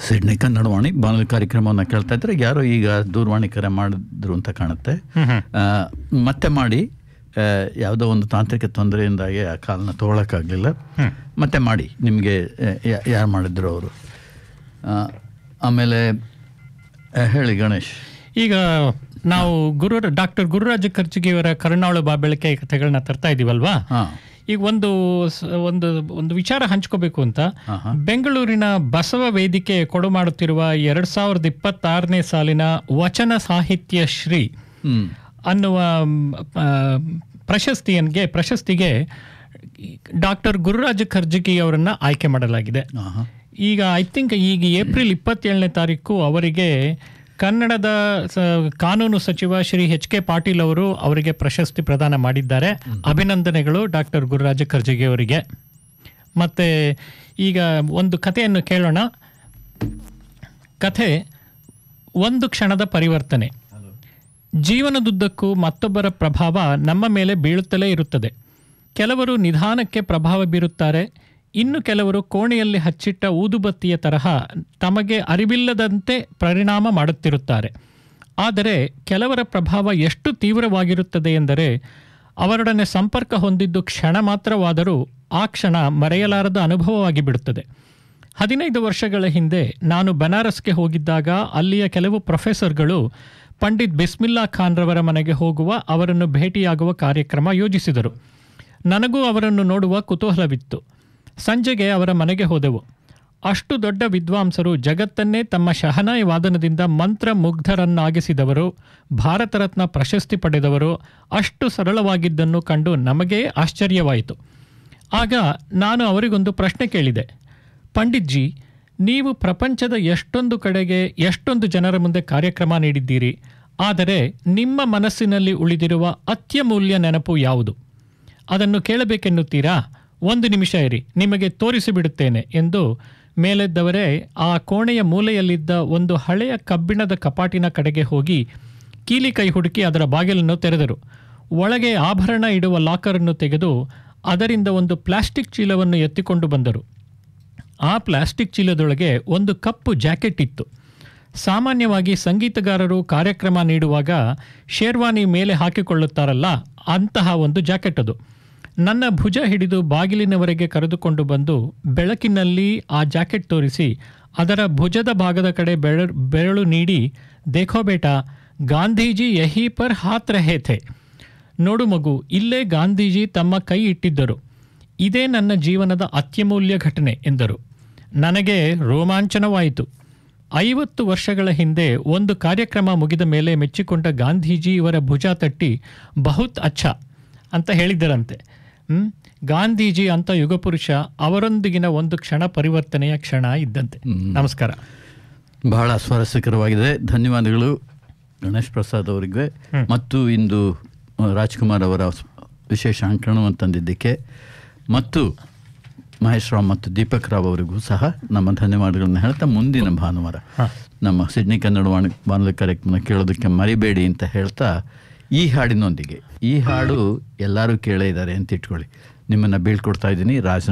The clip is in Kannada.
ಸಿಡ್ನಿ ಕನ್ನಡವಾಣಿ ಬಾನುಲಿ ಕಾರ್ಯಕ್ರಮವನ್ನು ಕೇಳ್ತಾ ಇದ್ರೆ ಯಾರೋ ಈಗ ದೂರವಾಣಿ ಕರೆ ಮಾಡಿದ್ರು ಅಂತ ಕಾಣುತ್ತೆ ಆ, ಮತ್ತೆ ಮಾಡಿ ಆ, ಯಾವುದೋ ಒಂದು ತಾಂತ್ರಿಕ ತೊಂದರೆಯಿಂದಾಗಿ ಆ ಕಾಲನ್ನ ತೊಗೊಳಕ್ಕಾಗಲಿಲ್ಲ ಮತ್ತೆ ಮಾಡಿ ನಿಮಗೆ ಯಾರು ಮಾಡಿದ್ರು ಅವರು ಆಮೇಲೆ ಆ, ಹೇಳಿ ಗಣೇಶ್ ಈಗ ನಾವು ಗುರು ಡಾಕ್ಟರ್ ಗುರುರಾಜ ಕರ್ಜಿಗಿಯವರ ಕರುಣಾಳು ಬಾಬೆಳಕೆ ಕಥೆಗಳನ್ನ ತರ್ತಾ ಇದೀವಲ್ವಾ ಹಾಂ ಈಗ ಒಂದು ಸ- ಒಂದು ಒಂದು ವಿಚಾರ ಹಂಚ್ಕೋಬೇಕು ಅಂತ ಬೆಂಗಳೂರಿನ ಬಸವ ವೇದಿಕೆ ಕೊಡು ಮಾಡುತ್ತಿರುವ ಎರಡ್ ಸಾವಿರದ ಇಪ್ಪತ್ತಾರನೇ ಸಾಲಿನ ವಚನ ಸಾಹಿತ್ಯ ಶ್ರೀ ಹ್ಞೂ ಅನ್ನುವ ಮ್, ಆ, ಪ್ರಶಸ್ತಿಯನ್ಗೆ ಪ್ರಶಸ್ತಿಗೆ ಡಾಕ್ಟರ್ ಗುರುರಾಜ ಖರ್ಜಗಿ ಅವರನ್ನ ಆಯ್ಕೆ ಮಾಡಲಾಗಿದೆ ಹಾಂ ಈಗ ಐ ಥಿಂಕ್ ಈಗ ಏಪ್ರಿಲ್ ಇಪ್ಪತ್ತೇಳನೇ ತಾರೀಕು ಅವರಿಗೆ ಕನ್ನಡದ ಸ- ಕಾನೂನು ಸಚಿವ ಶ್ರೀ ಎಚ್ ಕೆ ಪಾಟೀಲ್ ಅವರು ಅವರಿಗೆ ಪ್ರಶಸ್ತಿ ಪ್ರದಾನ ಮಾಡಿದ್ದಾರೆ ಅಭಿನಂದನೆಗಳು ಡಾಕ್ಟರ್ ಗುರುರಾಜ ಖರ್ಜಗಿ ಅವರಿಗೆ ಮತ್ತೆ ಈಗ ಒಂದು ಕಥೆಯನ್ನು ಕೇಳೋಣ ಕಥೆ ಒಂದು ಕ್ಷಣದ ಪರಿವರ್ತನೆ ಜೀವನದುದ್ದಕ್ಕೂ ಮತ್ತೊಬ್ಬರ ಪ್ರಭಾವ ನಮ್ಮ ಮೇಲೆ ಬೀಳುತ್ತಲೇ ಇರುತ್ತದೆ ಕೆಲವರು ನಿಧಾನಕ್ಕೆ ಪ್ರಭಾವ ಬೀರುತ್ತಾರೆ ಇನ್ನು ಕೆಲವರು ಕೋಣೆಯಲ್ಲಿ ಹಚ್ಚಿಟ್ಟ ಊದುಬತ್ತಿಯ ತರಹ ತಮಗೆ ಅರಿವಿಲ್ಲದಂತೆ ಪರಿಣಾಮ ಮಾಡುತ್ತಿರುತ್ತಾರೆ ಆದರೆ ಕೆಲವರ ಪ್ರಭಾವ ಎಷ್ಟು ತೀವ್ರವಾಗಿರುತ್ತದೆ ಎಂದರೆ ಅವರೊಡನೆ ಸಂಪರ್ಕ ಹೊಂದಿದ್ದು ಕ್ಷಣ ಮಾತ್ರವಾದರೂ ಆ ಕ್ಷಣ ಮರೆಯಲಾರದ ಅನುಭವವಾಗಿ ಬಿಡುತ್ತದೆ ಹದಿನೈದು ವರ್ಷಗಳ ಹಿಂದೆ ನಾನು ಬನಾರಸ್ಗೆ ಹೋಗಿದ್ದಾಗ ಅಲ್ಲಿಯ ಕೆಲವು ಪ್ರೊಫೆಸರ್ಗಳು ಪಂಡಿತ್ ಬಿಸ್ಮಿಲ್ಲಾ ಖಾನ್ರವರ ಮನೆಗೆ ಹೋಗುವ ಅವರನ್ನು ಭೇಟಿಯಾಗುವ ಕಾರ್ಯಕ್ರಮ ಯೋಜಿಸಿದರು ನನಗೂ ಅವರನ್ನು ನೋಡುವ ಕುತೂಹಲವಿತ್ತು ಸಂಜೆಗೆ ಅವರ ಮನೆಗೆ ಹೋದೆವು ಅಷ್ಟು ದೊಡ್ಡ ವಿದ್ವಾಂಸರು ಜಗತ್ತನ್ನೇ ತಮ್ಮ ಶಹನಾಯಿ ವಾದನದಿಂದ ಮಂತ್ರ ಮುಗ್ಧರನ್ನಾಗಿಸಿದವರು ಭಾರತ ರತ್ನ ಪ್ರಶಸ್ತಿ ಪಡೆದವರು ಅಷ್ಟು ಸರಳವಾಗಿದ್ದನ್ನು ಕಂಡು ನಮಗೇ ಆಶ್ಚರ್ಯವಾಯಿತು ಆಗ ನಾನು ಅವರಿಗೊಂದು ಪ್ರಶ್ನೆ ಕೇಳಿದೆ ಪಂಡಿತ್ ಜಿ ನೀವು ಪ್ರಪಂಚದ ಎಷ್ಟೊಂದು ಕಡೆಗೆ ಎಷ್ಟೊಂದು ಜನರ ಮುಂದೆ ಕಾರ್ಯಕ್ರಮ ನೀಡಿದ್ದೀರಿ ಆದರೆ ನಿಮ್ಮ ಮನಸ್ಸಿನಲ್ಲಿ ಉಳಿದಿರುವ ಅತ್ಯಮೂಲ್ಯ ನೆನಪು ಯಾವುದು ಅದನ್ನು ಕೇಳಬೇಕೆನ್ನುತ್ತೀರಾ ಒಂದು ನಿಮಿಷ ಇರಿ ನಿಮಗೆ ತೋರಿಸಿಬಿಡುತ್ತೇನೆ ಎಂದು ಮೇಲೆದ್ದವರೇ ಆ ಕೋಣೆಯ ಮೂಲೆಯಲ್ಲಿದ್ದ ಒಂದು ಹಳೆಯ ಕಬ್ಬಿಣದ ಕಪಾಟಿನ ಕಡೆಗೆ ಹೋಗಿ ಕೀಲಿ ಕೈ ಹುಡುಕಿ ಅದರ ಬಾಗಿಲನ್ನು ತೆರೆದರು ಒಳಗೆ ಆಭರಣ ಇಡುವ ಲಾಕರನ್ನು ತೆಗೆದು ಅದರಿಂದ ಒಂದು ಪ್ಲಾಸ್ಟಿಕ್ ಚೀಲವನ್ನು ಎತ್ತಿಕೊಂಡು ಬಂದರು ಆ ಪ್ಲಾಸ್ಟಿಕ್ ಚೀಲದೊಳಗೆ ಒಂದು ಕಪ್ಪು ಜಾಕೆಟ್ ಇತ್ತು ಸಾಮಾನ್ಯವಾಗಿ ಸಂಗೀತಗಾರರು ಕಾರ್ಯಕ್ರಮ ನೀಡುವಾಗ ಶೇರ್ವಾನಿ ಮೇಲೆ ಹಾಕಿಕೊಳ್ಳುತ್ತಾರಲ್ಲ ಅಂತಹ ಒಂದು ಜಾಕೆಟ್ ಅದು ನನ್ನ ಭುಜ ಹಿಡಿದು ಬಾಗಿಲಿನವರೆಗೆ ಕರೆದುಕೊಂಡು ಬಂದು ಬೆಳಕಿನಲ್ಲಿ ಆ ಜಾಕೆಟ್ ತೋರಿಸಿ ಅದರ ಭುಜದ ಭಾಗದ ಕಡೆ ಬೆರ ಬೆರಳು ನೀಡಿ ದೇಖೋ ಬೇಟಾ ಗಾಂಧೀಜಿ ಯಹಿ ಪರ್ ಹಾತ್ ರಹೇ ಥೆ ನೋಡು ಮಗು ಇಲ್ಲೇ ಗಾಂಧೀಜಿ ತಮ್ಮ ಕೈ ಇಟ್ಟಿದ್ದರು ಇದೇ ನನ್ನ ಜೀವನದ ಅತ್ಯಮೂಲ್ಯ ಘಟನೆ ಎಂದರು ನನಗೆ ರೋಮಾಂಚನವಾಯಿತು ಐವತ್ತು ವರ್ಷಗಳ ಹಿಂದೆ ಒಂದು ಕಾರ್ಯಕ್ರಮ ಮುಗಿದ ಮೇಲೆ ಮೆಚ್ಚಿಕೊಂಡ ಗಾಂಧೀಜಿ ಇವರ ಭುಜ ತಟ್ಟಿ ಬಹುತ್ ಅಚ್ಚ ಅಂತ ಹೇಳಿದ್ದರಂತೆ ಹ್ಮ್? ಗಾಂಧೀಜಿ ಅಂತ ಯುಗಪುರುಷ ಅವರೊಂದಿಗಿನ ಒಂದು ಕ್ಷಣ ಪರಿವರ್ತನೆಯ ಕ್ಷಣ ಇದ್ದಂತೆ ನಮಸ್ಕಾರ ಬಹಳ ಸ್ವಾರಸ್ಯಕರವಾಗಿದೆ ಧನ್ಯವಾದಗಳು ಗಣೇಶ್ ಪ್ರಸಾದ್ ಅವರಿಗೆ ಮತ್ತು ಇಂದು ಆ, ರಾಜ್ಕುಮಾರ್ ಅವರ ಸ್- ವಿಶೇಷ ಅಂಕಣವನ್ನು ತಂದಿದ್ದಕ್ಕೆ ಮತ್ತು ಮಹೇಶ್ ರಾವ್ ಮತ್ತು ದೀಪಕ್ ರಾವ್ ಅವರಿಗೂ ಸಹ ನಮ್ಮ ಧನ್ಯವಾದಗಳನ್ನು ಹೇಳ್ತಾ ಮುಂದಿನ ಭಾನುವಾರ ನಮ್ಮ ಸಿಡ್ನಿ ಕನ್ನಡ ವಾಣಿ ಬಾನುಲಿ ಕಾರ್ಯಕ್ರಮ ಕೇಳೋದಕ್ಕೆ ಮರಿಬೇಡಿ ಅಂತ ಹೇಳ್ತಾ ಈ ಹಾಡಿನೊಂದಿಗೆ ಈ ಹಾಡು ಎಲ್ಲರೂ ಕೇಳೇ ಇದ್ದಾರೆ ಅಂತ ಇಟ್ಕೊಳ್ಳಿ ನಿಮ್ಮನ್ನು ಬೀಳ್ಕೊಡ್ತಾ ಇದ್ದೀನಿ ರಾಜ